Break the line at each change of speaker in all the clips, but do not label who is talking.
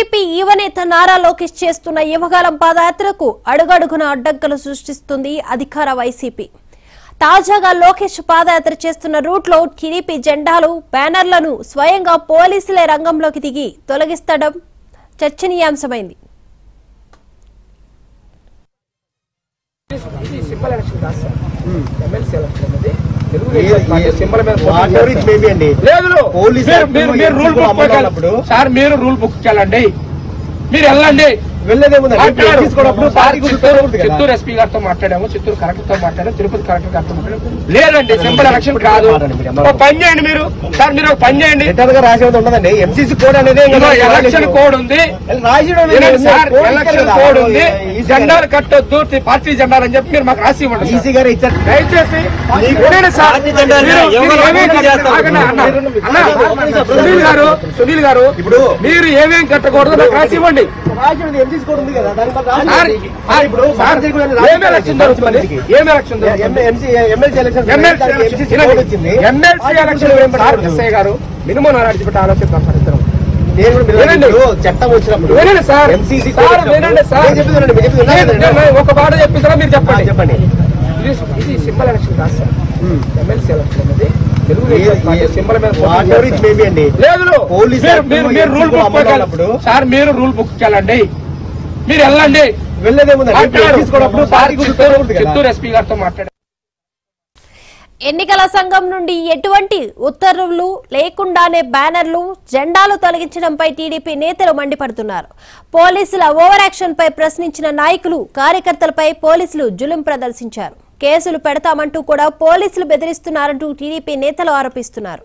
TDP యువనేత నారా లోకేష్ చేస్తున్న యువగాలం పాదయాత్రకు అడుగడుగున అడ్డంకులు సృష్టిస్తుంది అధికార వైసీపీ తాజాగా లోకేష్ పాదయాత్ర చేస్తున్న రూట్లో టీడీపీ జెండాలు బ్యానర్లను స్వయంగా పోలీసులే రంగంలోకి దిగి తొలగిస్తడం చర్చనీయాంశమైంది
ఇది సింబల్ ఎలక్షన్ కాదు సార్ ఎమ్మెల్సీ ఎలక్షన్ అనేది
ఏ-
తెలుగుదేశం పార్టీ
ఏ-
సింబల్ మీద పోటీ
whatever it
చేస్తారు.
may be అండి.
లేదు
పోలీస్
మీరు-
యాక్ట్
మీరు- మీరు రూల్
ఎప్పుడు
బుక్
అమల్లో
వెళ్ళండి.
ఉన్నప్పుడు
సార్ మీరు రూల్ బుక్ వెళ్ళండి మీరు వెళ్ళండి
వెళ్ళేదేముంది
మాట్లాడు.
తీసుకోవడం
సార్
పార్టీ గుర్తు
చిత్తూరు
ఉంటుంది కదా.
చిత్తూరు ఎస్పీ గారితో మాట్లాడాము చిత్తూరు కలెక్టర్ తో మాట్లాడాము తిరుపతి కలెక్టర్ గారితో మాట్లాడాము లేదండి సింబల్ ఎలక్షన్ కాదు ఒక పని చేయండి మీరు సార్ మీరు ఒక పని చేయండి
రిటర్న్ గా రాసేది ఉండదండి ఎంసీసీ కోడ్ అనేది ఇంకా
ఇదిగో
రాలేదు.
ఎలక్షన్ కోడ్ ఉంది
రాసేయడం అనేది
వినండి సార్
కోడ్
ఎలక్షన్
కదా.
కోడ్ ఉంది
ఈసీ
జెండాలు కట్టొద్దు పార్టీ జెండాలు అని చెప్పి మీరు మాకు రాసి ఇవ్వండి సార్.
ఈసీ గారు ఇచ్చారు
దయచేసి వినండి సార్
పార్టీ జెండాలు
మీరు-
ఎవరు
మీరు ఏమేం
అభివృద్ధి
కట్ట-
చేస్తారు?
ఆగండి అన్న. అన్న, సునీల్ గారు సునీల్ గారు
ఇప్పుడు
మీరు ఏమేం కట్టకూడదు నాకు రాసి ఇవ్వండి
రాసేది ఎంసీసీ కోడ్ ఉంది కదా దాని మీద
సార్
రాసేది.
సార్,
ఇప్పుడు
సార్,
భారతీయ జనతా పార్టీ
ఏం ఎలక్షన్ జరుగుతుంది ఏం ఎలక్షన్ జరుగుతుంది
MLC election
MLC
MCC code వచ్చింది
ఎమ్మెల్సీ ఎలక్షన్ సార్ ఎస్ఐ గారు మినిమం నారాయణ పెట్టి ఆలోచిద్దాం సార్ ఇద్దరం
నేను కూడా మీరు
వినండి.
ఇప్పుడు చట్టం వచ్చినప్పుడు
వినండి సార్
ఎంసీసీ
సార్ వినండి సార్
నేను చెప్పింది వినండి, మీరు చెప్పింది వినండి.
నేను- నేను ఒక మాట చెప్పిందా మీరు
ఆ,
చెప్పండి
చెప్పండి
ఇది ఇది సింబల్ ఎలక్షన్ కాదు సార్
ఉమ్.
ఎమ్మెల్సీ ఎలక్షన్ అనేది తెలుగుదేశం
ఏ-
పార్టీ
ఏ-
సింబల్ మీద పోటీ
whatever it
చేస్తారు.
may be అండి.
లేదు
పోలీస్
మీరు-
యాక్ట్
మీరు- మీరు రూల్
ఎంసీసీ
బుక్
అమల్లో
వెళ్ళండి.
ఉన్నప్పుడు
సార్ మీరు రూల్ బుక్ వెళ్ళండి మీరు వెళ్ళండి
వెళ్ళేదేముంది
మాట్లాడు.
తీసుకోవడం
సార్
పార్టీ గుర్తు
చిత్తూరు
ఉంటుంది కదా.
చిత్తూరు ఎస్పీ గారితో మాట్లాడారు
ఎన్నికల సంఘం నుండి ఎటువంటి ఉత్తర్వులు లేకుండానే బ్యానర్లు జెండాలు తొలగించడంపై టీడీపీ నేతలు మండిపడుతున్నారు పోలీసుల ఓవర్ యాక్షన్ పై ప్రశ్నించిన నాయకులు కార్యకర్తలపై పోలీసులు జులుం ప్రదర్శించారు కేసులు పెడతామంటూ కూడా పోలీసులు బెదిరిస్తున్నారంటూ టీడీపీ నేతలు ఆరోపిస్తున్నారు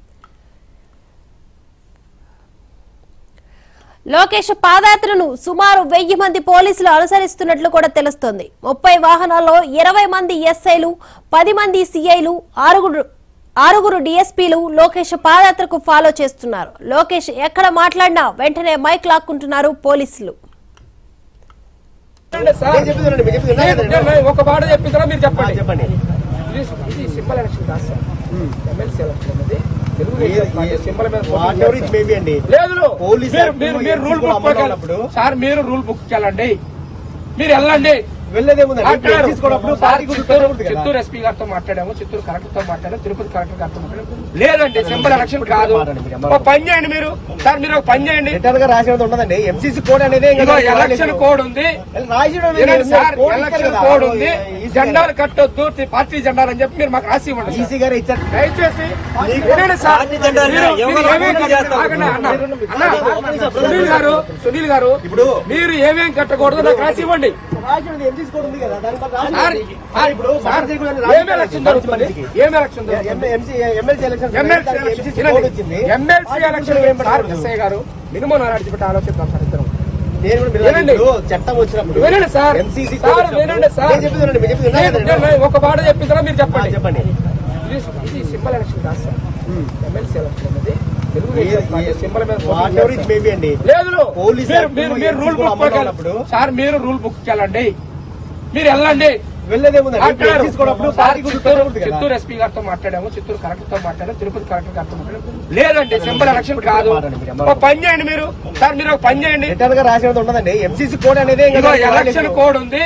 లోకేష్ పాదయాత్రను సుమారు వెయ్యి మంది పోలీసులు అనుసరిస్తున్నట్లు కూడా తెలుస్తోంది ముప్పై వాహనాల్లో ఇరవై మంది ఎస్ఐలు పది మంది సిఐలు ఆరుగురు ఆరుగురు డిఎస్పీలు లోకేష్ పాదయాత్రకు ఫాలో చేస్తున్నారు లోకేష్ ఎక్కడ మాట్లాడినా వెంటనే మైక్ లాక్కుంటున్నారు పోలీసులు
వినండి సార్
నేను చెప్పింది వినండి, మీరు చెప్పింది వినండి.
నేను- నేను ఒక మాట చెప్పిందా మీరు
ఆ,
చెప్పండి
చెప్పండి
ఇది ఇది సింబల్ ఎలక్షన్ కాదు సార్ ఎమ్మెల్సీ ఎలక్షన్ అనేది
ఏ-
తెలుగుదేశం పార్టీ
ఏ-
సింబల్ మీద పోటీ
whatever it
చేస్తారు.
may be అండి.
లేదు
పోలీస్
మీరు-
యాక్ట్
మీరు మీరు రూల్
ఎంసీసీ
బుక్
అమల్లో
వెళ్ళండి.
ఉన్నప్పుడు
సార్ మీరు రూల్ బుక్ వెళ్ళండి మీరు వెళ్ళండి
వెళ్ళేదేముంది
మాట్లాడు.
తీసుకోవడం
సార్
పార్టీ గుర్తు
చిత్తూరు
ఉంటుంది కదా.
చిత్తూరు ఎస్పీ గారితో మాట్లాడాము చిత్తూరు కలెక్టర్ తో మాట్లాడాము తిరుపతి కలెక్టర్ గారితో మాట్లాడాము లేదండి సింబల్ ఎలక్షన్ కాదు ఒక పని చేయండి మీరు సార్ మీరు ఒక పని చేయండి
రిటర్న్ గా రాసేది ఉండదండి ఎంసీసీ కోడ్ అనేది ఇంకా
ఇదిగో
రాలేదు.
ఎలక్షన్ కోడ్ ఉంది
రాసేయడం అనేది
వినండి సార్
కోడ్
ఎలక్షన్
కదా.
కోడ్ ఉంది
ఈసీ
జెండాలు కట్టొద్దు పార్టీ జెండాలు అని చెప్పి మీరు మాకు రాసి ఇవ్వండి సార్.
ఈసీ గారు ఇచ్చారు
దయచేసి వినండి సార్
పార్టీ జెండాలు
మీరు-
ఎవరు
మీరు ఏమేం
అభివృద్ధి
కట్ట-
చేస్తారు?
ఆగండి అన్న. అన్న, సునీల్ గారు సునీల్ గారు
ఇప్పుడు
మీరు ఏమేం కట్టకూడదు నాకు రాసి ఇవ్వండి
రాసేది ఎంసీసీ కోడ్ ఉంది కదా దాని మీద రాసేది.
సార్
సార్, ఇప్పుడు
సార్,
భారతీయ జనతా పార్టీ
ఏం ఎలక్షన్ జరుగుతుంది ఏం ఎలక్షన్ జరుగుతుంది
M- MC MLC election
MLC
MCC code వచ్చింది
ఎమ్మెల్సీ ఎలక్షన్ సార్ ఎస్ఐ గారు మినిమం నారాయణ పెట్టి ఆలోచిద్దాం సార్ ఇద్దరం
నేను కూడా మీరు
వినండి.
ఇప్పుడు చట్టం వచ్చినప్పుడు
వినండి సార్
ఎంసీసీ
సార్ వినండి సార్
నేను చెప్పింది వినండి, మీరు చెప్పింది
నేను-
వినండి.
నేను ఒక మాట చెప్పిందా మీరు
ఆ,
చెప్పండి
చెప్పండి
ఇది ఇది సింబల్ ఎలక్షన్ కాదు సార్ ఎమ్మెల్సీ ఎలక్షన్ అనేది
ఏ-
తెలుగుదేశం పార్టీ
ఏ-
సింబల్ మీద పోటీ
whatever it
చేస్తారు.
may be అండి.
లేదు
పోలీస్
మీరు-
యాక్ట్
మీరు మీరు రూల్
ఎంసీసీ
బుక్
అమల్లో
వెళ్ళండి.
ఉన్నప్పుడు
సార్ మీరు రూల్ బుక్ వెళ్ళండి మీరు వెళ్ళండి
వెళ్ళేదేముంది
మాట్లాడు.
తీసుకోవడం
సార్
పార్టీ గుర్తు
చిత్తూరు
ఉంటుంది కదా.
చిత్తూరు ఎస్పీ గారితో మాట్లాడాము చిత్తూరు కలెక్టర్ తో మాట్లాడాము తిరుపతి కలెక్టర్ గారితో మాట్లాడాము లేదండి సింబల్ ఎలక్షన్ కాదు ఒక పని చేయండి మీరు సార్ మీరు ఒక పని చేయండి
రిటర్న్ గా రాసేది ఉండదండి ఎంసీసీ కోడ్ అనేది ఇంకా
ఇదిగో
రాలేదు.
ఎలక్షన్ కోడ్ ఉంది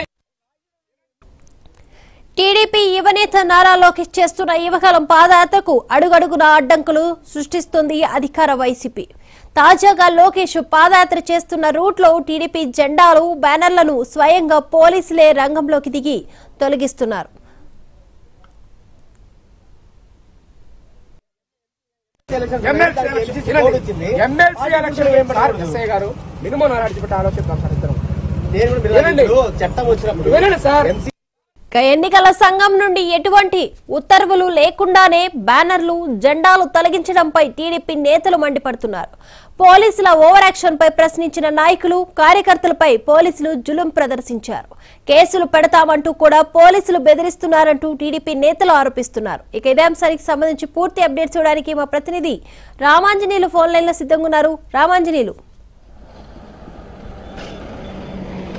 టీడీపీ యువనేత నారా లోకేష్ చేస్తున్న యువకాలం పాదయాత్రకు అడుగడుగున అడ్డంకులు సృష్టిస్తుంది అధికార వైసీపీ తాజాగా లోకేష్ పాదయాత్ర చేస్తున్న రూట్లో టీడీపీ జెండాలు బ్యానర్లను స్వయంగా పోలీసులే రంగంలోకి దిగి తొలగిస్తున్నారు
election
MLC
MCC
election
code వచ్చింది.
ఎమ్మెల్సీ ఎలక్షన్ సార్ ఎస్ఐ గారు మినిమం నారాయణ పెట్టి ఆలోచిద్దాం సార్ ఇద్దరం
నేను కూడా మీరు
వినండి.
ఇప్పుడు చట్టం వచ్చినప్పుడు
వినండి సార్
ఎంసీ
ఇక ఎన్నికల సంఘం నుండి ఎటువంటి ఉత్తర్వులు లేకుండానే బ్యానర్లు జెండాలు తొలగించడంపై టీడీపీ నేతలు మండిపడుతున్నారు పోలీసుల ఓవర్ యాక్షన్ పై ప్రశ్నించిన నాయకులు కార్యకర్తలపై పోలీసులు జులుం ప్రదర్శించారు కేసులు పెడతామంటూ కూడా పోలీసులు బెదిరిస్తున్నారంటూ టీడీపీ నేతలు ఆరోపిస్తున్నారు ఇక ఇదే అంశానికి సంబంధించి పూర్తి అప్డేట్స్ ఇవ్వడానికి మా ప్రతినిధి రామాంజనేయులు ఫోన్ లైన్ లో సిద్ధంగా ఉన్నారు రామాంజనేయులు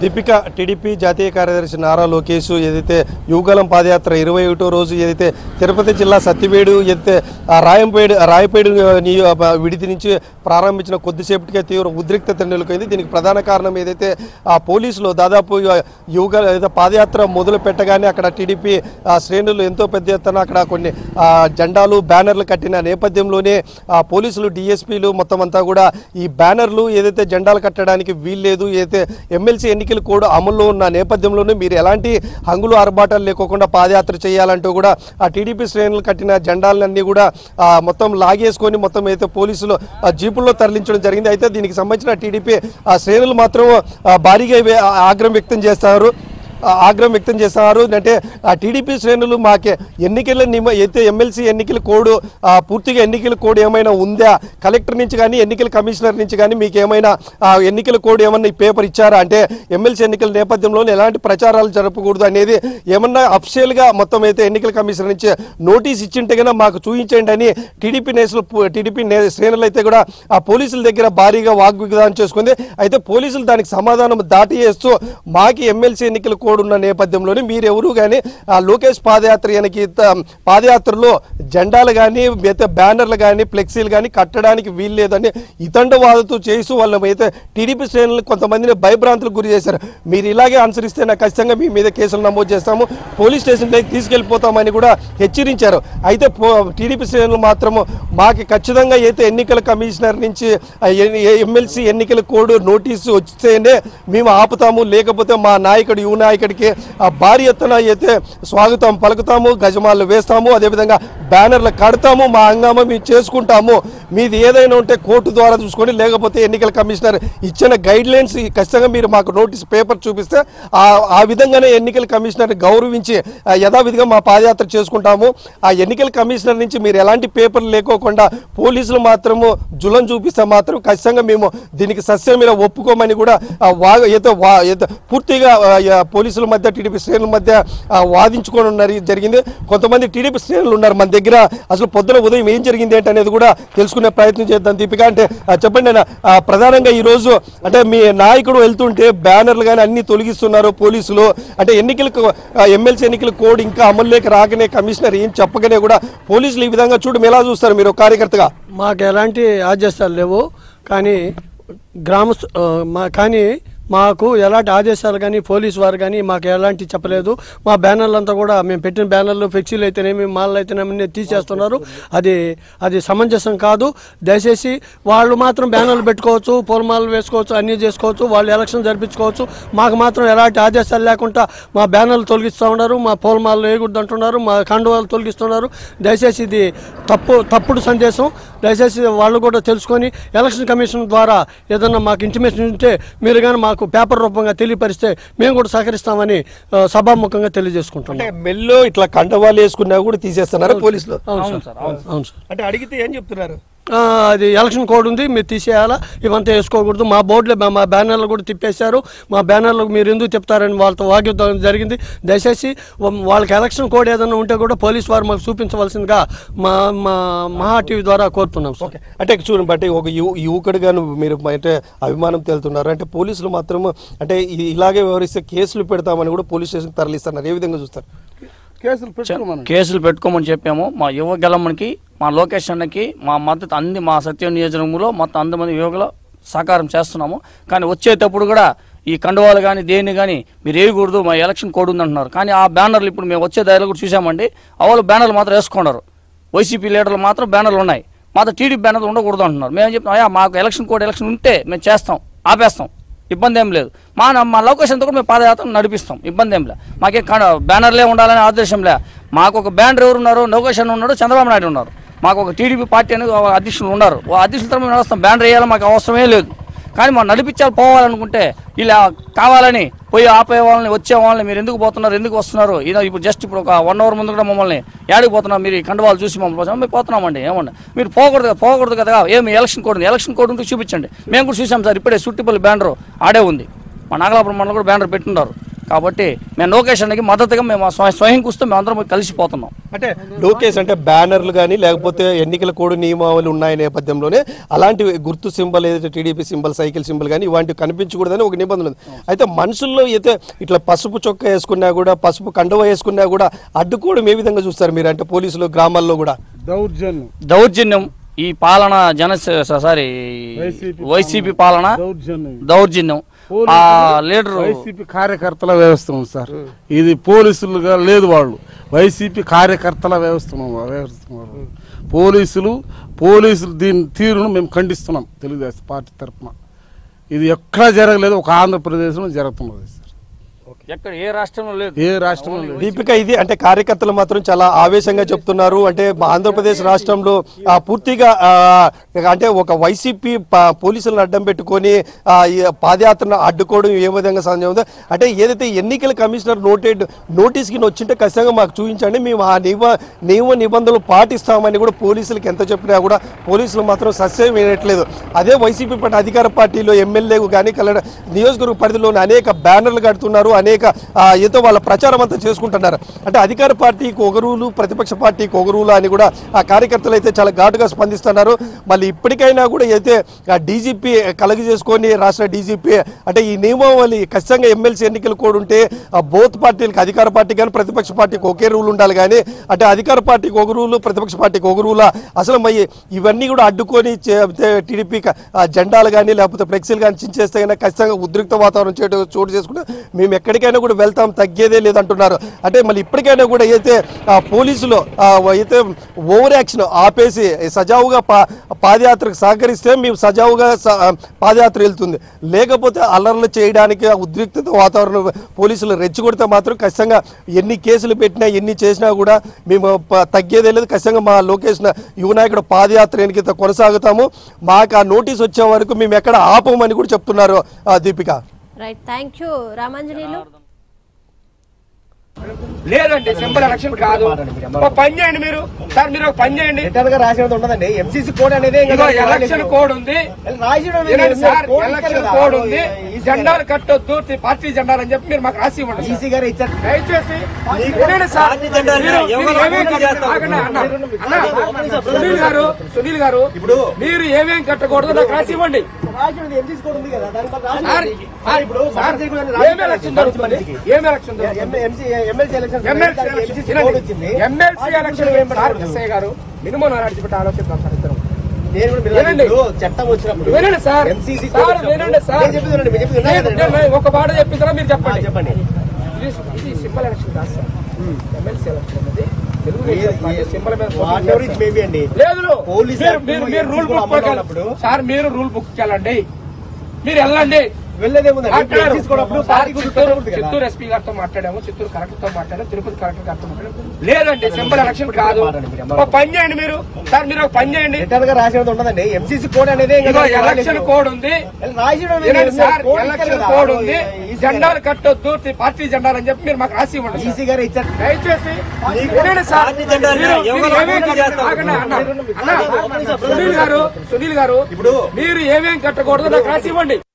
దీపిక టీడీపీ జాతీయ కార్యదర్శి నారా లోకేష్ ఏదైతే యువగలం పాదయాత్ర ఇరవై ఒకటో రోజు ఏదైతే తిరుపతి జిల్లా సత్యవేడు ఏదైతే ఆ రాయంపేడు రాయపేడు నియో- విడిది నుంచి ప్రారంభించిన కొద్దిసేపటికే తీవ్ర ఉద్రిక్తత నెలకొంది దీనికి ప్రధాన కారణం ఏదైతే ఆ పోలీసులు దాదాపు యువగ ఏదైతే పాదయాత్ర మొదలు పెట్టగానే అక్కడ టీడీపీ ఆ శ్రేణులు ఎంతో పెద్ద ఎత్తున అక్కడ కొన్ని ఆ, జెండాలు బ్యానర్లు కట్టిన నేపథ్యంలోనే ఆ పోలీసులు డిఎస్పీలు మొత్తం అంతా కూడా ఈ బ్యానర్లు ఏదైతే జెండాలు కట్టడానికి వీల్లేదు ఏదైతే ఎమ్మెల్సీ ఎన్నికల కోడ్ అమల్లో ఉన్న నేపథ్యంలోనే మీరు ఎలాంటి హంగులు ఆర్భాటాలు లేకోకుండా పాదయాత్ర చేయాలంటూ కూడా ఆ టీడీపీ శ్రేణులు కట్టిన జెండాలన్నీ కూడా ఆ, మొత్తం లాగేసుకొని మొత్తం అయితే పోలీసులు ఆ జీపుల్లో తరలించడం జరిగింది అయితే దీనికి సంబంధించిన టీడీపీ ఆ శ్రేణులు మాత్రం ఆ, భారీగా వే- ఆగ్రహం వ్యక్తం చేస్తారు ఆ, ఆగ్రహం వ్యక్తం చేస్తున్నారు అంటే ఆ టీడీపీ శ్రేణులు మాకే ఎన్నికల నిమ అయితే ఎమ్మెల్సీ ఎన్నికల కోడ్ ఆ, పూర్తిగా ఎన్నికల కోడ్ ఏమైనా ఉందా కలెక్టర్ నుంచి కానీ ఎన్నికల కమిషనర్ నుంచి కానీ మీకు ఏమైనా ఆ, ఎన్నికల కోడ్ ఏమన్నా ఈ పేపర్ ఇచ్చారా అంటే ఎమ్మెల్సీ ఎన్నికల నేపథ్యంలో ఎలాంటి ప్రచారాలు జరపకూడదు అనేది ఏమన్నా అఫిషియల్గా మొత్తం అయితే ఎన్నికల కమిషనర్ నుంచి నోటీస్ ఇచ్చింటే కన్నా మాకు చూపించండి అని టీడీపీ నేతలు టీడీపీ నే- శ్రేణులు అయితే కూడా ఆ పోలీసుల దగ్గర భారీగా వాగ్విధానం చేసుకుంది అయితే పోలీసులు దానికి సమాధానం దాటి చేస్తూ మాకి ఎమ్మెల్సీ ఎన్నికల కోడ్ ఉన్న నేపథ్యంలోనే మీరెవరు కానీ ఆ లోకేష్ పాదయాత్ర వెనక పాదయాత్రలో జెండాలు కానీ అయితే బ్యానర్లు కానీ ఫ్లెక్సీలు కానీ కట్టడానికి వీల్లేదని ఇతండవాదతో చేస్తూ వాళ్ళ అయితే టీడీపీ శ్రేణులు కొంతమందిని భయభ్రాంతులకు గురి చేశారు మీరు ఇలాగే అనుసరిస్తే నాకు ఖచ్చితంగా మీ మీద కేసులు నమోదు చేస్తాము పోలీస్ స్టేషన్లోకి తీసుకెళ్లిపోతామని కూడా హెచ్చరించారు అయితే పో- టీడీపీ శ్రేణులు మాత్రము మాకు ఖచ్చితంగా అయితే ఎన్నికల కమిషనర్ నుంచి ఆ ఎన్ని- ఏ- ఎమ్మెల్సీ ఎన్నికల కోడ్ నోటీసు వస్తేనే మేము ఆపుతాము లేకపోతే మా నాయకుడు యువ నాయకుడికి ఆ భారీ ఎత్తున అయితే స్వాగతం పలుకుతాము గజమాలు వేస్తాము అదేవిధంగా బ్యానర్లు కడతాము మా హంగామా మేము చేసుకుంటాము మీది ఏదైనా ఉంటే కోర్టు ద్వారా చూసుకొని లేకపోతే ఎన్నికల కమిషనర్ ఇచ్చిన గైడ్ లైన్స్ ఖచ్చితంగా మీరు మాకు నోటీస్ పేపర్ చూపిస్తే ఆ ఆ విధంగానే ఎన్నికల కమిషనర్ గౌరవించి ఆ, యథావిధిగా మా పాదయాత్ర చేసుకుంటాము ఆ ఎన్నికల కమిషనర్ నుంచి మీరు ఎలాంటి పేపర్ లేకోకుండా పోలీసులు మాత్రము జులం చూపిస్తే మాత్రం ఖచ్చితంగా మేము దీనికి సస్యం మీద ఒప్పుకోమని కూడా ఆ, వా ఏదో వా ఏదో పూర్తిగా ఆ, యా, పోలీసుల మధ్య టీడీపీ శ్రేణుల మధ్య ఆ, వాదించుకొని ఉన్నారు జరిగింది కొంతమంది టీడీపీ శ్రేణులు ఉన్నారు మన దగ్గర అసలు పొద్దున ఉదయం ఏం జరిగింది ఏంటి అనేది కూడా తెలుసుకునే ప్రయత్నం చేద్దాం దీపిక అంటే ఆ, చెప్పండి నేను ఆ, ప్రధానంగా ఈ రోజు అంటే మీ నాయకుడు వెళ్తుంటే బ్యానర్లు కానీ అన్ని తొలగిస్తున్నారు పోలీసులు అంటే ఎన్నికలకు ఆ, ఎమ్మెల్సీ ఎన్నికల కోడ్ ఇంకా అమల్లోకి రాకనే కమిషనర్ ఏం చెప్పగానే కూడా పోలీసులు ఈ విధంగా చూడడం ఎలా చూస్తారు మీరు ఒక కార్యకర్తగా
మాకు ఎలాంటి ఆదేశాలు లేవు కానీ గ్రామ మా కానీ మాకు ఎలాంటి ఆదేశాలు కానీ పోలీసు వారు కానీ మాకు ఎలాంటి చెప్పలేదు మా బ్యానర్లు అంతా కూడా మేము పెట్టిన బ్యానర్లు ఫ్లెక్సీలు అయితేనేమి మాల్ అయితేనేమి అన్నీ తీసేస్తున్నారు అది అది సమంజసం కాదు దయచేసి వాళ్ళు మాత్రం బ్యానర్లు పెట్టుకోవచ్చు పూలమాలలు వేసుకోవచ్చు అన్నీ చేసుకోవచ్చు వాళ్ళు ఎలక్షన్ జరిపించుకోవచ్చు మాకు మాత్రం ఎలాంటి ఆదేశాలు లేకుండా మా బ్యానర్లు తొలగిస్తూ ఉన్నారు మా పూలమాలలు వేయకూడదు అంటున్నారు మా కండువాలు తొలగిస్తున్నారు దయచేసి ఇది తప్పు తప్పుడు సందేశం దయచేసి వాళ్ళు కూడా తెలుసుకొని ఎలక్షన్ కమిషన్ ద్వారా ఏదన్నా మాకు ఇంటిమేషన్ ఉంటే మీరు కానీ మాకు పేపర్ రూపంగా తెలియపరిస్తే మేము కూడా సహకరిస్తామని ఆ, సభాముఖంగా తెలియజేసుకుంటున్నాం
అంటే మెల్లో ఇట్లా కండవాలు వేసుకున్నా కూడా తీసేస్తున్నారు పోలీసులు
అవును సార్ అవును సార్
అంటే అడిగితే ఏం చెప్తున్నారు
ఆ, అది ఎలక్షన్ కోడ్ ఉంది మీరు తీసేయాలా ఇవంతా వేసుకోకూడదు మా బోర్డులో మా- మా బ్యానర్లు కూడా తిప్పేశారు మా బ్యానర్లు మీరు ఎందుకు చెప్తారని వాళ్ళతో వాగ్యుద్ధం జరిగింది దయచేసి వా- వాళ్ళకి ఎలక్షన్ కోడ్ ఏదైనా ఉంటే కూడా పోలీస్ వారు మాకు చూపించవలసిందిగా మా మా మహా టీవీ ద్వారా కోరుతున్నాం సార్
ఓకే అంటే చూడండి బట్టి ఒక యు- యువకుడిగా నువ్వు మీరు అంటే అభిమానం తెలుతున్నారు అంటే పోలీసులు మాత్రం అంటే ఇ- ఇలాగే వ్యవహరిస్తే కేసులు పెడతామని కూడా పోలీస్ స్టేషన్ తరలిస్తున్నారు ఏ విధంగా చూస్తారు
కేసులు పెట్టుకోమని చెప్పాము మా యువ గెలమ్మకి మా లోకేష్ అన్నకి మా మద్దతు అంది మా సత్యం నియోజకవర్గంలో మొత్తం అంతమంది యువకులు సహకారం చేస్తున్నాము కానీ వచ్చేటప్పుడు కూడా ఈ కండువాలు కానీ దేన్ని కానీ మీరు వేయకూడదు మా ఎలక్షన్ కోడ్ ఉందంటున్నారు కానీ ఆ బ్యానర్లు ఇప్పుడు మేము వచ్చే దారిలో కూడా చూసామండి అవలు బ్యానర్లు మాత్రం వేసుకున్నారు వైసీపీ లీడర్లు మాత్రం బ్యానర్లు ఉన్నాయి మాత్రం టీడీపీ బ్యానర్లు ఉండకూడదు అంటున్నారు మేము చెప్తాం అయ్యా మాకు ఎలక్షన్ కోడ్ ఎలక్షన్ ఉంటే మేము చేస్తాం ఆపేస్తాం ఇబ్బంది ఏం లేదు మా మా లొకేషన్తో కూడా మేము పాదయాత్ర నడిపిస్తాం ఇబ్బంది ఏం లేదు మాకే బ్యానర్లే ఉండాలనే ఆదేశం లే మాకు ఒక బ్యానర్ ఎవరు ఉన్నారు లొకేషన్ ఉన్నాడు చంద్రబాబు నాయుడు ఉన్నారు మాకు ఒక టీడీపీ పార్టీ అనేది ఒక అధ్యక్షులు ఉన్నారు ఓ అధ్యక్షులతో మేము నడుస్తాం బ్యానర్ వేయాలి మాకు అవసరమే లేదు కానీ మనం నడిపించాలి పోవాలనుకుంటే ఇలా కావాలని పోయి ఆపే వాళ్ళని వచ్చే వాళ్ళని మీరు ఎందుకు పోతున్నారు ఎందుకు వస్తున్నారు ఇదో ఇప్పుడు జస్ట్ ఇప్పుడు ఒక వన్ అవర్ ముందు కూడా మమ్మల్ని ఏడికి పోతున్నారు మీరు ఈ కండవాళ్ళు చూసి మమ్మల్ని పోతున్నాం. మేము పోతున్నామండి ఏమన్నా మీరు పోకూడదు కదా, పోకూడదు కదా ఏమి ఎలక్షన్ కోడ్ ఉంది ఎలక్షన్ కోడ్ ఉంటే చూపించండి మేము కూడా చూసాం సార్ ఇప్పుడే సుట్టిపల్లి బ్యానర్ ఆడే ఉంది మా నాగలాపురం మండలం కూడా బ్యానర్ పెట్టున్నారు కాబట్టి మేము లోకేష్ అన్నకి మద్దతుగా మేము స్వ- స్వయం కూస్తూ మేము అందరం కలిసిపోతున్నాం
అంటే లోకేష్ అంటే బ్యానర్లు కానీ లేకపోతే ఎన్నికల కోడ్ నియమావళి ఉన్నాయి నేపథ్యంలోనే అలాంటి గుర్తు సింబల్ ఏదైతే టీడీపీ సింబల్ సైకిల్ సింబల్ కానీ ఇలాంటివి కనిపించకూడదని ఒక నిబంధన ఉంది అయితే మనుషుల్లో అయితే ఇట్లా పసుపు చొక్కా వేసుకున్నా కూడా పసుపు కండువ వేసుకున్నా కూడా అడ్డుకోవడం ఏ విధంగా చూస్తారు మీరు అంటే పోలీసులు గ్రామాల్లో కూడా
దౌర్జన్యం
దౌర్జన్యం ఈ పాలన జన సారీ
వైసీపీ
వైసీపీ పాలన
దౌర్జన్యం
దౌర్జన్యం ఆ లీడర్
వైసీపీ కార్యకర్తల వ్యవస్థ ఉంది సార్ ఇది పోలీసులుగా లేదు వాళ్ళు వైసీపీ కార్యకర్తల వ్యవస్థ ఉంది, వ్యవస్థ ఉంది. పోలీసులు పోలీసులు దీని తీరును మేము ఖండిస్తున్నాం తెలుగుదేశం పార్టీ తరఫున ఇది ఎక్కడా జరగలేదు ఒక ఆంధ్రప్రదేశ్లో జరుగుతున్నది సార్
ఎక్కడ ఏ రాష్ట్రంలో లేదు
ఏ రాష్ట్రంలో లేదు
దీపిక ఇది అంటే కార్యకర్తలు మాత్రం చాలా ఆవేశంగా చెప్తున్నారు అంటే మా ఆంధ్రప్రదేశ్ రాష్ట్రంలో ఆ, పూర్తిగా ఆ, అంటే ఒక వైసీపీ ప- పోలీసులను అడ్డం పెట్టుకొని ఆ, ఈ పాదయాత్రను అడ్డుకోవడం ఏ విధంగా సాధ్యం ఉందో అంటే ఏదైతే ఎన్నికల కమిషనర్ నోటెడ్ నోటీస్ కింద వచ్చింటే ఖచ్చితంగా మాకు చూపించండి మేము ఆ నియమ నియమ నిబంధనలు పాటిస్తామని కూడా పోలీసులకు ఎంత చెప్పినా కూడా పోలీసులు మాత్రం సస్యం వినట్లేదు అదే వైసీపీ పార్టీ అధికార పార్టీలో ఎమ్మెల్యేకు కానీ కలడ నియోజకవర్గ పరిధిలోని అనేక బ్యానర్లు కడుతున్నారు అనేక ఆ, ఏదో వాళ్ళ ప్రచారం అంతా చేసుకుంటున్నారు అంటే అధికార పార్టీకి ఒక రూలు ప్రతిపక్ష పార్టీకి ఒక రూలు అని కూడా ఆ కార్యకర్తలు అయితే చాలా ఘాటుగా స్పందిస్తున్నారు మళ్ళీ ఇప్పటికైనా కూడా అయితే ఆ డీజీపీ కలగ చేసుకొని రాష్ట్ర డీజీపీ అంటే ఈ నియమావళి ఖచ్చితంగా ఎమ్మెల్సీ ఎన్నికలు కూడా ఉంటే ఆ బోత్ పార్టీలకు అధికార పార్టీ కానీ ప్రతిపక్ష పార్టీకి ఒకే రూల్ ఉండాలి కానీ అంటే అధికార పార్టీకి ఒక రూలు ప్రతిపక్ష పార్టీకి ఒక రూలా అసలు మరి ఇవన్నీ కూడా అడ్డుకొని టీడీపీ జెండాలు కానీ లేకపోతే ఫ్లెక్సీలు కానీ చించేస్తే కనుక ఖచ్చితంగా ఉద్రిక్త వాతావరణం చోటు చోటు చేసుకుంటే మేము ఎక్కడికైనా కూడా వెళ్తాం తగ్గేదే లేదంటున్నారు అంటే మళ్ళీ ఇప్పటికైనా కూడా అయితే ఆ, పోలీసులు ఆ, అయితే ఓవర్ యాక్షన్ ఆపేసి సజావుగా పా పాదయాత్రకు సహకరిస్తే మేము సజావుగా స- పాదయాత్ర వెళ్తుంది లేకపోతే అల్లర్లు చేయడానికి ఆ ఉద్రిక్తత వాతావరణం పోలీసులు రెచ్చగొడితే మాత్రం ఖచ్చితంగా ఎన్ని కేసులు పెట్టినా ఎన్ని చేసినా కూడా మేము ప- తగ్గేదే లేదు ఖచ్చితంగా మా లోకేష్ నా- యువ నాయకుడు పాదయాత్ర ఎన్నికతో కొనసాగుతాము మాకు ఆ నోటీస్ వచ్చే వరకు మేము ఎక్కడ ఆపమని కూడా చెప్తున్నారు ఆ, Deepika
right thank you Ramanjaneyulu
లేదండి సింబల్ ఎలక్షన్ కాదు ఒక పని చేయండి మీరు సార్ మీరు ఒక పని చేయండి
రిటర్న్ గా రాసినది ఉండదండి ఎంసీసీ కోడ్ అనేది
ఇదిగో ఎలక్షన్ కోడ్ ఉంది వినండి సార్ ఎలక్షన్ కోడ్ ఉంది జెండాలు కట్టొద్దు పార్టీ జెండాలు అని చెప్పి మీరు మాకు రాసి ఇవ్వండి సార్.
ఈసీ గారు ఇచ్చారు
దయచేసి వినండి సార్ మీరు- మీరు ఏమేం కట్ట- ఆగండి అన్న. అన్న, సునీల్ గారు సునీల్ గారు
ఇప్పుడు
మీరు ఏమేం కట్టకూడదు నాకు రాసి ఇవ్వండి
రాసినది ఎంసీసీ కోడ్ ఉంది కదా దాని మీద రాసి
సార్,
సార్, ఇప్పుడు
సార్,
సార్ కూడా
ఏం ఎలక్షన్ జరుగుతుంది ఏం ఎలక్షన్ జరుగుతుంది
MC MLC election
MLC
MCC code వచ్చింది
ఎమ్మెల్సీ ఎలక్షన్ సార్ ఎస్ఐ గారు మినిమం నడిచిపెట్టి ఆలోచిద్దాం సార్ ఇద్దరం
నేను కూడా మీరు
వినండి.
ఇప్పుడు చట్టం వచ్చినప్పుడు
వినండి సార్
ఎంసీసీ
సార్ వినండి సార్
నేను చెప్పింది వినండి, మీరు చెప్పింది విన్నారు
నేను-
కదండి.
నేను ఒక మాట చెప్పిద్దరా మీరు
ఆ,
చెప్పండి
చెప్పండి
ఇది ఇది సింబల్ ఎలక్షన్ కాదు సార్ ఎమ్మెల్సీ ఎలక్షన్ అనేది తెలుగుదేశం పార్టీ సింబల్ మీద పోటీ
వాట్ ఎవర్ ఇట్
చేస్తారు.
మేబీ అండి
లేదు
పోలీస్
మీరు-
యాక్ట్
మీరు మీరు రూల్
ఎంసీసీ
బుక్
అమల్లో ఉన్నప్పుడు
సార్ మీరు రూల్ బుక్ వెళ్ళండి మీరు వెళ్ళండి
వెళ్ళేదేముందండి ఇప్పుడు
అంటారు.
ఎంసీసీ కోడ్ అప్పుడు
సార్
పార్టీ గుర్తు
చిత్తూరు
పెట్టకూడదు కదా.
చిత్తూరు ఎస్పీ గారితో మాట్లాడాము చిత్తూరు కలెక్టర్ తో మాట్లాడాము తిరుపతి కలెక్టర్ గారితో మాట్లాడాము లేదండి సింబల్ ఎలక్షన్ కాదు ఒక పని చేయండి మీరు సార్ మీరు ఒక పని చేయండి
రిటర్న్ గా రాసినది ఉండదండి ఎంసీసీ కోడ్ అనేది
ఇదిగో ఎలక్షన్ కోడ్ ఉంది
రాసినది
వినండి సార్ ఎలక్షన్ కోడ్ ఉంది జెండాలు కట్టొద్దు పార్టీ జెండాలు అని చెప్పి మీరు మాకు రాసి ఇవ్వండి సార్.
ఈసీ గారు ఇచ్చారు
దయచేసి వినండి సార్ మీరు- మీరు ఏమేం కట్ట- ఆగండి అన్న. అన్న, సునీల్ గారు సునీల్ గారు
ఇప్పుడు
మీరు ఏమేం కట్టకూడదు నాకు రాసి ఇవ్వండి